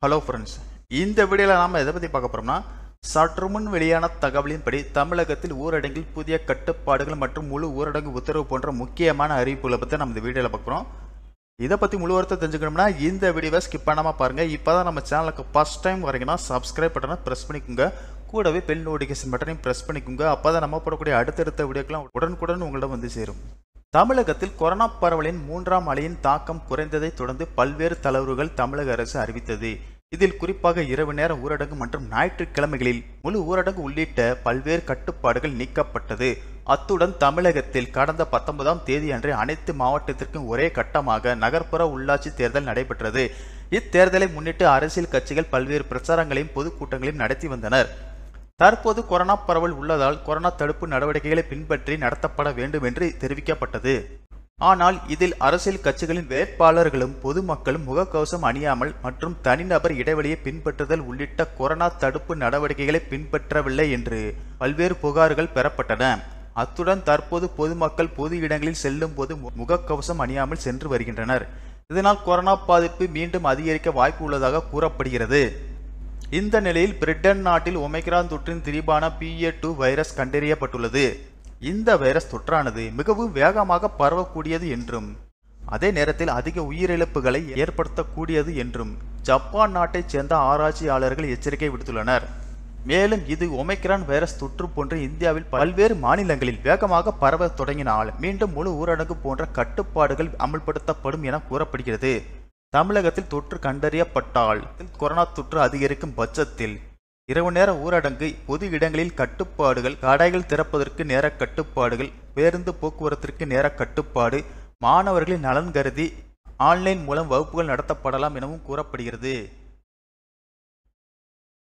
hello friends இந்த வீடியோவில் நாம் எதை பற்றி பார்க்க போகிறோம்னா சற்று முன் வெளியான தகவலின்படி தமிழகத்தில் ஊரடங்கில் புதிய கட்டுப்பாடுகள் மற்றும் முழு ஊரடங்கு உத்தரவு போன்ற முக்கியமான அறிவிப்புகளை பற்றி நம்ம இந்த வீடியோவில் பார்க்குறோம் இதை பற்றி முழு வார்த்தை தெரிஞ்சுக்கணும்னா இந்த வீடியோவை ஸ்கிப் பண்ணாமல் பாருங்கள் இப்போ தான் நம்ம சேனலுக்கு ஃபஸ்ட் டைம் வரீங்கன்னா சப்ஸ்கிரைப் பட்டனை ப்ரெஸ் பண்ணிக்கோங்க கூடவே பெல் நோட்டிஃபிகேஷன் பட்டனையும் ப்ரெஸ் பண்ணிக்கோங்க அப்போ தான் நம்ம போடக்கூடிய அடுத்தடுத்த வீடியோக்கெல்லாம் உடனுக்குடன் உங்களிடம் வந்து சேரும் தமிழகத்தில் கொரோனா பரவலின் மூன்றாம் அலையின் தாக்கம் குறைந்ததை தொடர்ந்து பல்வேறு தளர்வுகள் தமிழக அரசு அறிவித்தது இதில் குறிப்பாக இரவு நேர ஊரடங்கு மற்றும் ஞாயிற்றுக்கிழமைகளில் முழு ஊரடங்கு உள்ளிட்ட பல்வேறு கட்டுப்பாடுகள் நீக்கப்பட்டது அத்துடன் தமிழகத்தில் கடந்த பத்தொன்பதாம் தேதி அன்று அனைத்து மாவட்டத்திற்கும் ஒரே கட்டமாக நகர்ப்புற உள்ளாட்சி தேர்தல் நடைபெற்றது இத்தேர்தலை முன்னிட்டு அரசியல் கட்சிகள் பல்வேறு பிரச்சாரங்களையும் பொதுக்கூட்டங்களையும் நடத்தி வந்தனர் தற்போது கொரோனா பரவல் உள்ளதால் கொரோனா தடுப்பு நடவடிக்கைகளை பின்பற்றி நடத்தப்பட வேண்டும் என்று தெரிவிக்கப்பட்டது ஆனால் இதில் அரசியல் கட்சிகளின் வேட்பாளர்களும் பொதுமக்களும் முகக்கவசம் அணியாமல் மற்றும் தனிநபர் இடைவெளியை பின்பற்றுதல் உள்ளிட்ட கொரோனா தடுப்பு நடவடிக்கைகளை பின்பற்றவில்லை என்று பல்வேறு புகார்கள் பெறப்பட்டன அத்துடன் தற்போது பொதுமக்கள் பொது இடங்களில் செல்லும் போது முகக்கவசம் அணியாமல் சென்று வருகின்றனர் இதனால் கொரோனா பாதிப்பு மீண்டும் அதிகரிக்க வாய்ப்பு உள்ளதாக கூறப்படுகிறது இந்த நிலையில் பிரிட்டன் நாட்டில் ஒமைக்ரான் தொற்றின் திரிபான பிஏ டூ வைரஸ் கண்டறியப்பட்டுள்ளது இந்த வைரஸ் தொற்றானது மிகவும் வேகமாக பரவக்கூடியது என்றும் அதே நேரத்தில் அதிக உயிரிழப்புகளை ஏற்படுத்தக்கூடியது என்றும் ஜப்பான் நாட்டைச் சேர்ந்த ஆராய்ச்சியாளர்கள் எச்சரிக்கை விடுத்துள்ளனர் மேலும் இது ஒமைக்ரான் வைரஸ் தொற்று போன்று இந்தியாவில் பல்வேறு மாநிலங்களில் வேகமாக பரவ தொடங்கினால் மீண்டும் முழு ஊரடங்கு போன்ற கட்டுப்பாடுகள் அமல்படுத்தப்படும் என கூறப்படுகிறது தமிழகத்தில் தொற்று கண்டறியப்பட்டால் கொரோனா தொற்று அதிகரிக்கும் பட்சத்தில் இரவு நேர ஊரடங்கு பொது இடங்களில் கட்டுப்பாடுகள் கடைகள் திறப்பதற்கு நேர கட்டுப்பாடுகள் பேருந்து போக்குவரத்திற்கு நேர கட்டுப்பாடு மாணவர்களின் நலன் கருதி ஆன்லைன் மூலம் வகுப்புகள் நடத்தப்படலாம் எனவும் கூறப்படுகிறது